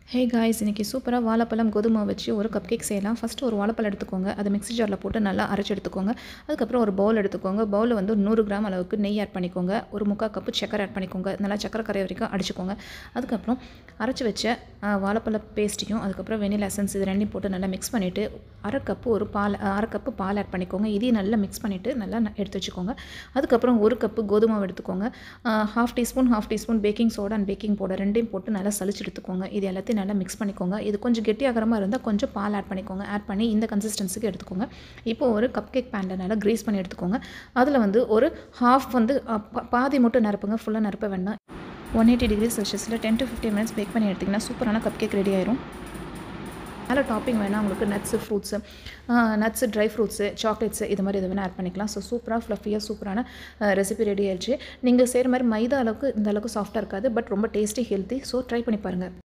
hey guys இன்றைக்கி சூப்பராக வாழைப்பழம் கோதுமை வச்சு ஒரு கப் கேக் செய்யலாம் ஃபஸ்ட்டு ஒரு வாழைப்பழம் எடுத்துக்கோங்க அதை மிக்ஸி ஜாரில் போட்டு நல்லா அரைச்சி எடுத்துக்கோங்க அதுக்கப்புறம் ஒரு பவுல் எடுத்துக்கோங்க பவுலில் வந்து ஒரு நூறு கிராம் அளவுக்கு நெய் ஆட் பண்ணிக்கோங்க ஒரு முக்கால் கப்பு சக்கரை ஆட் பண்ணிக்கோங்க நல்லா சக்கரை கரை வரைக்கும் அடிச்சுக்கோங்க அதுக்கப்புறம் அரைச்சி வச்ச ஆ, வாழைப்பழ பேஸ்ட்டையும் அதுக்கப்புறம் வெனிலா எசன்ஸ் இது ரெண்டையும் போட்டு நல்லா மிக்ஸ் பண்ணிவிட்டு அரை கப்பு ஒரு பால் அரை கப்பு பால் ஆட் பண்ணிக்கோங்க இதையும் நல்லா மிக்ஸ் பண்ணிவிட்டு நல்லா ந- எடுத்து வச்சுக்கோங்க அதுக்கப்புறம் ஒரு கப்பு கோதுமை எடுத்துக்கோங்க half teaspoon half teaspoon baking soda and baking powder ரெண்டையும் போட்டு நல்லா சலிச்சு எடுத்துக்கோங்க இது எல்லாத்தையும் நல்லா மிக்ஸ் பண்ணிக்கோங்க இது கொஞ்சம் கெட்டியாகிற மாதிரி இருந்தால் கொஞ்சம் பால் ஆட் பண்ணிக்கோங்க ஆட் பண்ணி இந்த கன்சிஸ்டன்சிக்கு எடுத்துக்கோங்க இப்போ ஒரு கப் கேக் பேனில் நல்லா க்ரீஸ் பண்ணி எடுத்துக்கோங்க அதில் வந்து ஒரு ஹாஃப் வந்து அ, பா- பாதி மட்டும் நிரப்புங்க ஃபுல்லாக நிரப்ப வேண்டாம் ஒன் எயிட்டி டிகிரி செல்சியஸில் ten to fifteen minutes bake பண்ணி எடுத்திங்கன்னா சூப்பரான கப் கேக் ரெடி ஆயிரும் மேலே டாப்பிங் வேணால் உங்களுக்கு nuts fruits nuts dry fruits chocolates இது மாதிரி எது வேணால் ஆட் பண்ணிக்கலாம் ஸோ சூப்பராக ஃப்ளஃபியாக சூப்பரான ரெசிபி ரெடி ஆயிடுச்சு நீங்கள் செய்கிற மாதிரி மைதா அளவுக்கு இந்த அளவுக்கு சாஃப்டாக இருக்காது பட் ரொம்ப டேஸ்டி ஹெல்த்தி ஸோ ட்ரை பண்ணி பாருங்கள்